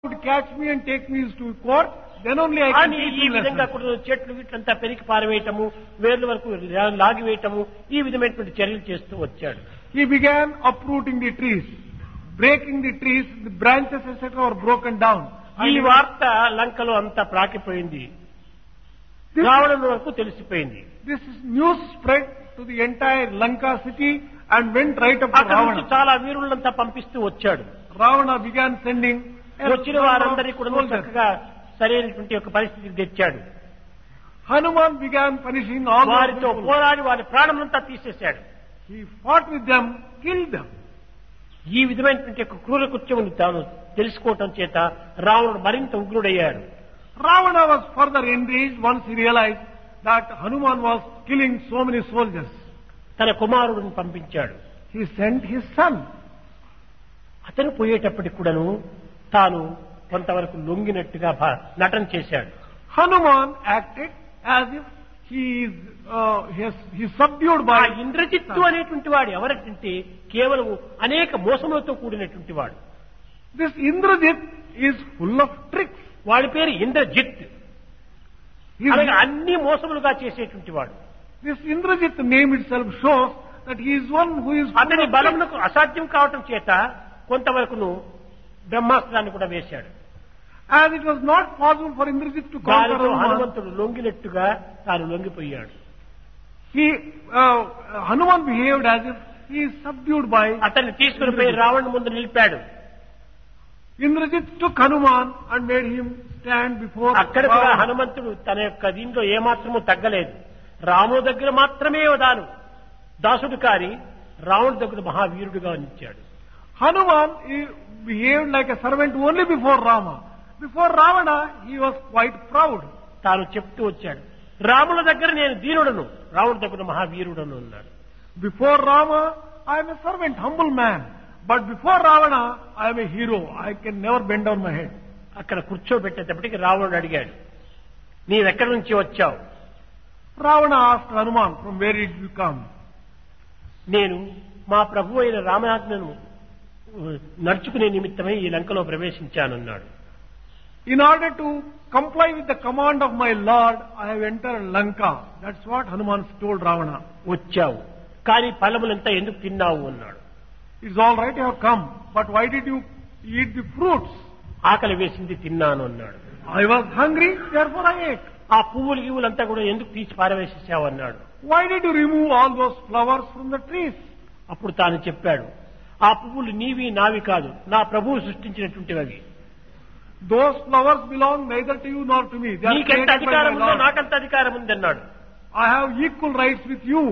would catch me and take me to court, then only I can కానీ teach ఈ him విధంగా lessons. కూడా చెట్లు వీట్లంతా పెరికి పారవేయటము వేర్ల వరకు లా- లాగివేయటము ఈ విధమైనటువంటి చర్యలు చేస్తూ వచ్చాడు He began uprooting the trees, breaking the trees, the branches etc. were broken down. ఈ And వార్త లంకలో అంతా ప్రాకిపోయింది this, రావడం వరకు తెలిసిపోయింది this news spread to the entire Lanka city and went right up to అక్కడ నుంచి Ravana. చాలా వీరులంతా పంపిస్తూ వచ్చాడు Ravana began sending a వచ్చిన number of వారందరికీ కూడా soldiers. చక్కగా సరైనటువంటి ఒక పరిస్థితికి తెచ్చాడు Hanuman began punishing all those వారితో people. పోరాడి వారి ప్రాణమంతా తీసేశాడు He fought with them, killed them. ఈ విధమైనటువంటి ఒక క్రూర కృత్యమును తాను తెలుసుకోవటం చేత రావణుడు మరింత ఉగ్రుడయ్యాడు Ravana was further enraged once he realized that Hanuman was killing so many soldiers. తన కుమారుడిని పంపించాడు He sent his son. అతను పోయేటప్పటికి కూడాను తాను కొంతవరకు లొంగినట్టుగా భా- నటన చేశాడు Hanuman acted as if he is uh, he is, he is subdued ఆ by ఇంద్రజిత్తు అనేటువంటి వాడు ఎవరంటే కేవలం అనేక మోసములతో కూడినటువంటి వాడు this Indrajit is full of tricks. వాడి పేరు ఇంద్రజిత్ He is- అలాగే అన్ని మోసములుగా చేసేటువంటి వాడు this Indrajit name itself shows that he is one who is full అతని of tricks. బలమునకు అసాధ్యం కావటం చేత కొంతవరకును బ్రహ్మాస్త్రాన్ని కూడా వేశాడు As it was not possible for Indrajit to conquer దానితో Hanuman, హనుమంతుడు లొంగినట్టుగా తాను లొంగిపోయాడు he uh, Hanuman behaved as if he is subdued by అతన్ని తీసుకుని పోయి రావణ్ ముందు నిలిపాడు Indrajit took Hanuman and made him stand before అక్కడ కూడా Ravana. హనుమంతుడు తన యొక్క దీంట్లో ఏమాత్రము తగ్గలేదు రాముడు దగ్గర మాత్రమే దాను దాసుడు కాని రాముడి దగ్గర మహావీరుడుగా నిలిచాడు Hanuman he behaved like a servant only before Rama. Before Ravana, he was quite proud. తాను చెప్తూ వచ్చాడు రాముల దగ్గర నేను దీనుడను రాముడి దగ్గర మహావీరుడను అన్నాడు Before Rama, I am a servant, humble man. But before Ravana, I am a hero. I can never bend down my head. అక్కడ కూర్చోబెట్టేటప్పటికి రావణుడు అడిగాడు నీవెక్కడి నుంచి వచ్చావు Ravana asked Hanuman, from where did you come? నేను మా ప్రభు అయిన రామనాథ్ను నడుచుకునే నిమిత్తమై ఈ లంకలో ప్రవేశించానన్నాడు In order to comply with the command of my Lord, I have entered Lanka. That's what Hanuman told Ravana. వచ్చావు కానీ ఫలములంతా ఎందుకు తిన్నావు అన్నాడు It's all right, you have come. But why did you eat the fruits? ఆకలి వేసింది తిన్నాను అన్నాడు I was hungry, therefore I ate. ఆ పువ్వులు గివ్వులంతా కూడా ఎందుకు తీసి పారవేసేసావు అన్నాడు Why did you remove all those flowers from the trees? అప్పుడు తాను చెప్పాడు ఆ పువ్వులు నీవి నావి కాదు నా ప్రభువు సృష్టించినటువంటివి అవి Those flowers belong neither to you nor to me. They are నీకెంత created by అధికారం my ఉందో Lord. నాకంత అధికారం ఉంది అన్నాడు I have equal rights with you.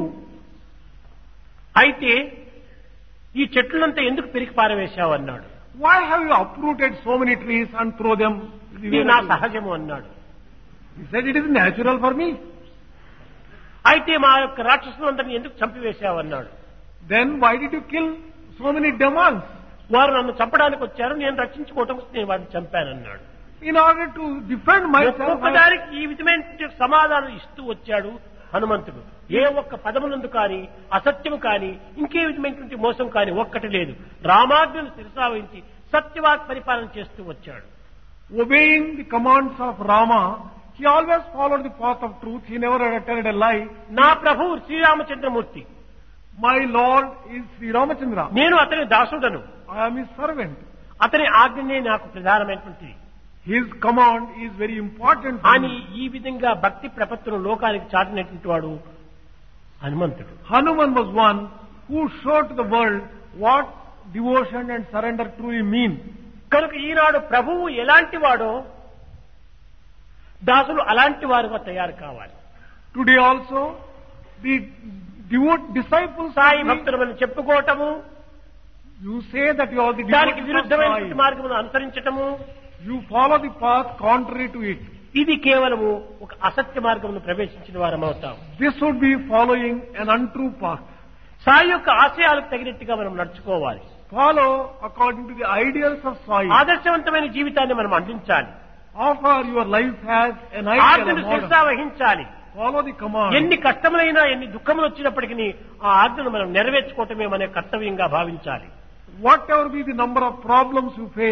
అయితే ఈ చెట్లంతా ఎందుకు పెరిగి పారవేశావు అన్నాడు Why have you uprooted so many trees and throw them? the ఇది way నా that you- సహజము అన్నాడు He said it is natural for me. అయితే మా యొక్క రాక్షసులందరినీ ఎందుకు చంపివేశావు అన్నాడు Then why did you kill so many demons? వారు నన్ను చంపడానికి వచ్చారు నేను రక్షించుకోవటం కోసం నేను వారిని చంపానన్నాడు In order to defend myself, I, ఒక్కొక్కదానికి ఈ విధమైన సమాధానం ఇస్తూ వచ్చాడు హనుమంతుడు ఏ ఒక్క పదమునందు కాని అసత్యము కాని ఇంకే విధమైనటువంటి మోసం కాని ఒక్కటి లేదు రామాజ్ఞను శిరసావహించి సత్యవాక్ పరిపాలన చేస్తూ వచ్చాడు obeying the commands of Rama, he always followed the path of truth. He never uttered a lie. నా ప్రభువు Sriramachandramurthy My Lord is Sri Ramachandra. నేను అతని దాసుడను I am his servant. అతని ఆజ్ఞనే నాకు ప్రధానమైనటువంటిది His command is very important. for అని me. ఈ విధంగా భక్తి ప్రపత్తును లోకానికి చాటినటువంటి వాడు హనుమంతుడు Hanuman was one who showed to the world what devotion and surrender truly mean. కనుక ఈనాడు ప్రభువు ఎలాంటి వాడో దాసులు అలాంటి వారుగా తయారు కావాలి Today also, the devote disciples, Sai భక్తులు మనం చెప్పుకోవటము you say that you are the దానికి devotees of విరుద్ధమైనటువంటి Sai. మార్గమును అనుసరించటము You follow the path contrary to it. ఇది కేవలము ఒక అసత్య మార్గమును ప్రవేశించిన వారం అవుతాం This would be following an untrue path. Sai యొక్క ఆశయాలకు తగినట్టుగా మనం నడుచుకోవాలి Follow according to the ideals of Sai. ఆదర్శవంతమైన జీవితాన్ని మనం అందించాలి Offer your life as an ideal, a ఆజ్ఞను model. శిరసా వహించాలి Follow the command. ఎన్ని కష్టములైనా ఎన్ని దుఃఖములు వచ్చినప్పటికీ ఆ ఆజ్ఞను మనం నెరవేర్చుకోవటమే మన కర్తవ్యంగా భావించాలి Whatever be the number of problems you face,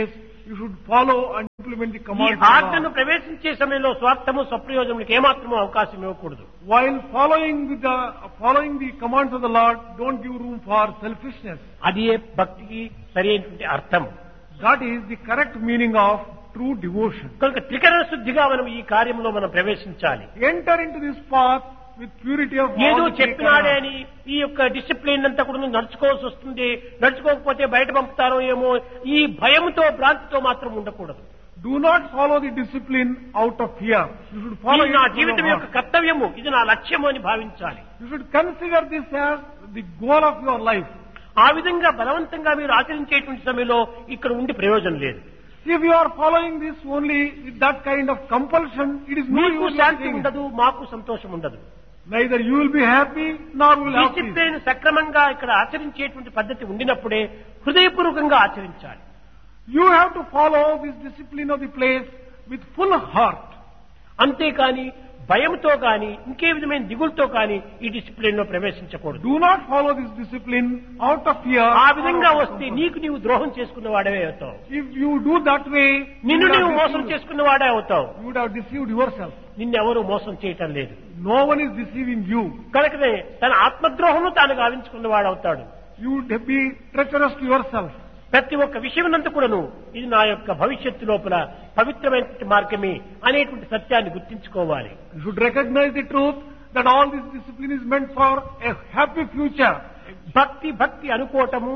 You should follow and implement the ఈ commands of the ఆజ్ఞను Lord. ప్రవేశించే సమయంలో స్వార్థము స్వప్రయోజనములకు ఏమాత్రమూ అవకాశం ఇవ్వకూడదు While following with the following the commands of the Lord, don't give room for selfishness. అది భక్తికి సరైనటువంటి అర్థం That is the correct meaning of true devotion. కనుక త్రికరణ శుద్ధిగా మనం ఈ కార్యంలో మనం ప్రవేశించాలి Enter into this path with purity of ఏదో all the చెప్పినాడే Trikarana. అని ఈ యొక్క డిసిప్లిన్ అంతా కూడా నువ్వు నడుచుకోవాల్సి వస్తుంది నడుచుకోకపోతే బయట పంపుతారో ఏమో ఈ భయంతో భ్రాంతితో మాత్రం ఉండకూడదు Do not follow the discipline out of fear. You should follow ఇది it నా from జీవితం your యొక్క heart. కర్తవ్యము ఇది నా లక్ష్యము అని భావించాలి You should consider this as the goal of your life. ఆ విధంగా బలవంతంగా మీరు ఆచరించేటువంటి సమయంలో ఇక్కడ ఉండి ప్రయోజనం లేదు If you are following this only with that kind of compulsion, it is no మీకు use in శాంతి saying. ఉండదు మాకు సంతోషం ఉండదు Neither you will be happy nor will have peace. Discipline సక్రమంగా ఇక్కడ ఆచరించేటువంటి పద్ధతి ఉండినప్పుడే హృదయపూర్వకంగా ఆచరించాలి You have to follow this discipline of the place with full heart. అంతేకాని భయంతో గాని ఇంకే విధమైన దిగులతో గాని ఈ డిసిప్లిన్ లో ప్రవేశించకూడదు Do not follow this discipline out of fear. ఆ or విధంగా out of వస్తే compulsion. నీకు నీవు ద్రోహం చేసుకున్న వాడవే అవుతావు If you do that way, you నిన్ను would, నీవు have మోసం deceived, చేసుకున్న వాడే అవుతావు you would have deceived yourself. నిన్నెవరూ మోసం చేయటం లేదు No one is deceiving you. కనుకనే తన ఆత్మద్రోహము తాను గావించుకున్న వాడవుతాడు You would be treacherous to yourself. ప్రతి ఒక్క విషయమునందు కూడాను ఇది నా యొక్క భవిష్యత్తు లోపల పవిత్రమైన మార్గమే అనేటువంటి సత్యాన్ని గుర్తించుకోవాలి You should recognize the truth that all this discipline is meant for a happy future. భక్తి భక్తి అనుకోవటము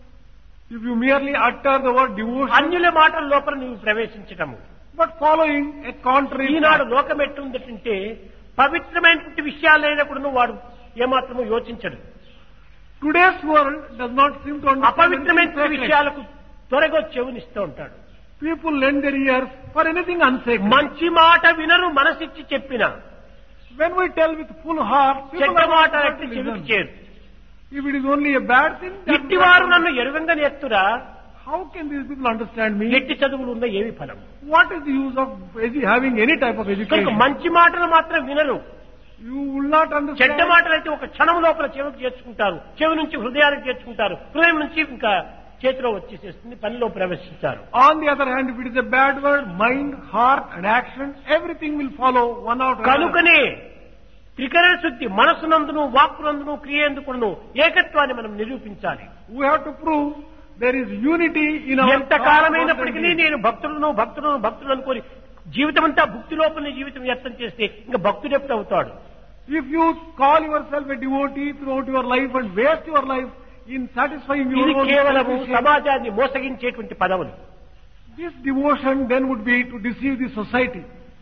If you merely utter the word devotion, అన్యుల మాటల లోపల నీవు ప్రవేశించటము but following a contrary Eenadu path. లోకం ఎట్టుందంటే పవిత్రమైనటువంటి విషయాలైనా కూడా వాడు ఏమాత్రము యోచించడు Today's world does not seem to understand అపవిత్రమైన anything sacred. విషయాలకు త్వరగా చెవునిస్తూ ఉంటాడు People lend their ears for anything unsacred. మంచి మాట వినరు మనసిచ్చి చెప్పిన When we tell with full heart, people చెడ్డ are మాట not ఎట్టి to చెవికి listen. చేరు If it is only a bad thing, then ఇట్టివారు నన్ను ఎరుగంగా ఎత్తురా how can these people understand me? ఎట్టి చదువులు ఉన్న ఏమి ఫలం What is the use of edu- having any type of కనుక education? మంచి మాటలు మాత్రం వినరు You will not చెడ్డ understand. మాటలు అయితే ఒక క్షణం లోపల చెవికి చేర్చుకుంటారు చెవి నుంచి హృదయానికి చేర్చుకుంటారు హృదయం నుంచి ఇంకా చేతిలో వచ్చేసేస్తుంది పనిలో ప్రవేశించారు On the other hand, if it is a bad word, mind, heart and action, everything will follow one after another. కనుకనే త్రికరణ శుద్ధి మనసునందును వాక్కునందును క్రియేందుకును ఏకత్వాన్ని మనం నిరూపించాలి We have to prove there is unity in our ఎంత thought, కాలమైనప్పటికీ words and deeds. నేను భక్తులను భక్తులను భక్తులు అనుకోని జీవితం అంతా భక్తి లోపల జీవితం వ్యర్థం చేస్తే ఇంకా భక్తుడు ఎప్పుడు అవుతాడు If you call yourself a devotee throughout your life and waste your life in satisfying your ఇది own కేవలము selfish- సమాజాన్ని మోసగించేటువంటి పదవులు this devotion then would be to deceive the society.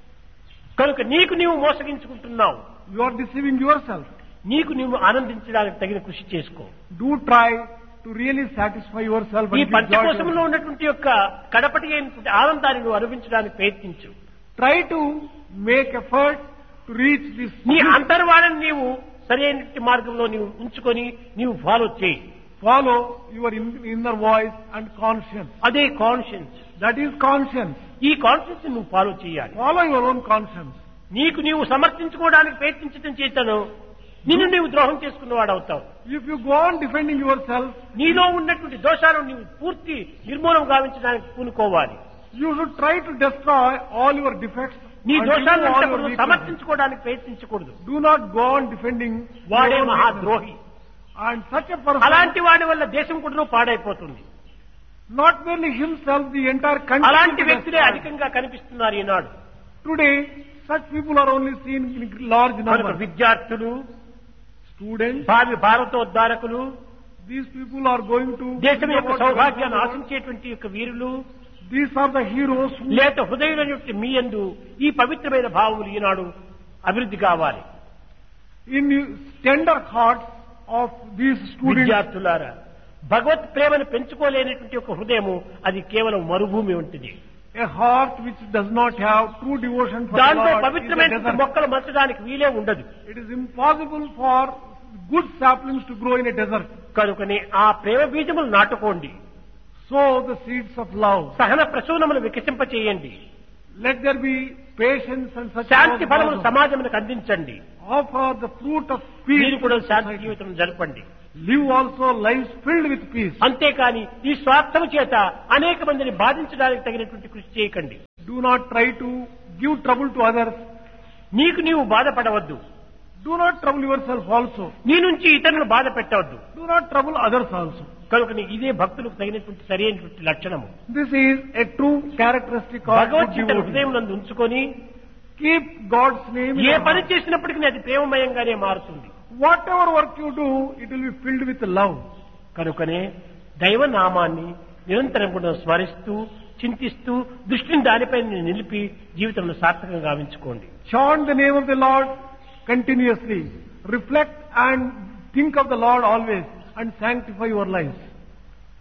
కనుక నీకు నీవు మోసగించుకుంటున్నావు You are deceiving yourself. నీకు నీవు ఆనందించడానికి తగిన కృషి చేసుకో Do try to really satisfy yourself ఈ and give joy to పంచకోశంలో yourself. ఉన్నటువంటి యొక్క కడపటి అయినటువంటి ఆనందాన్ని నువ్వు అనుభవించడానికి ప్రయత్నించు Try to make effort to reach this. నీ అంతర్వాణిని నీవు సరైన మార్గంలో నీవు ఉంచుకొని నీవు ఫాలో చేయి Follow your in- inner voice and conscience. అదే కాన్షియన్స్ That is conscience. ఈ కాన్షియన్స్ నువ్వు ఫాలో చేయాలి Follow your own conscience. నీకు నీవు సమర్థించుకోవడానికి ప్రయత్నించడం చేతను నిన్ను నీవు ద్రోహం చేసుకున్నవాడు అవుతావు If you go on defending yourself, నీలో ఉన్నటువంటి దోషాలను నీవు పూర్తి నిర్మూలన గావించడానికి పూనుకోవాలి you should try to destroy all your defects. నీ and దోషాలను remove all అంతా your కూడా weaknesses. సమర్థించుకోవడానికి ప్రయత్నించకూడదు Do not go on defending వాడే your own మహాద్రోహి weaknesses. And such a person, అలాంటి వాడి వల్ల దేశం కూడా పాడైపోతుంది not merely himself, the entire country. అలాంటి will be వ్యక్తులే destroyed. అధికంగా కనిపిస్తున్నారు ఈనాడు Today, such people are only seen in large కనుక numbers. విద్యార్థులు Students, భావి భారతోద్ధారకులు these people are going to. దేశం యొక్క about సౌభాగ్యాన్ని the world. ఆశించేటువంటి యొక్క వీరులు These are the heroes who, లేక హృదయులైనటువంటి మీ యందు ఈ పవిత్రమైన భావములు ఈనాడు అభివృద్ధి కావాలి in tender hearts of these students, విద్యార్థులారా భగవత్ ప్రేమను పెంచుకోలేనటువంటి ఒక హృదయము అది కేవలం మరుభూమి ఉంటుంది a heart which does not have true devotion for the దాంట్లో Lord is a పవిత్రమైన desert. మొక్కలు మచ్చడానికి వీలే ఉండదు It is impossible for good saplings to grow in a desert. కనుకనే ఆ ప్రేమ బీజములు నాటుకోండి Sow the seeds of love. సహన ప్రసూనములు వికసింపచేయండి Let there be patience and such. శాంతి ఫలములు love. సమాజములకు అందించండి Offer the fruit of మీరు peace. కూడా to శాంతి society. జీవితం జరపండి Live also lives filled with peace. అంతేకాని ఈ స్వార్థం చేత అనేక మందిని బాధించడానికి తగినటువంటి కృషి చేయకండి Do not try to give trouble to others. నీకు నీవు బాధపడవద్దు Do not trouble yourself also. నీ నుంచి ఇతరులను బాధ పెట్టవద్దు Do not trouble others also. కనుక ఇదే భక్తులకు తగినటువంటి సరైనటువంటి లక్షణము This is a true characteristic of good Bhagavad Gita devotee. హృదయం నందు ఉంచుకొని Keep God's name in A your పని heart. చేసినప్పటికీ అది ప్రేమమయంగానే మారుతుంది Whatever work you do, it will be filled with love. కనుకనే దైవనామాన్ని నిరంతరం కూడా స్మరిస్తూ చింతిస్తూ దృష్టిని దానిపై నిలిపి జీవితంలో సార్థకంగా గావించుకోండి Chant the name of the Lord continuously. Reflect and think of the Lord always and sanctify your lives.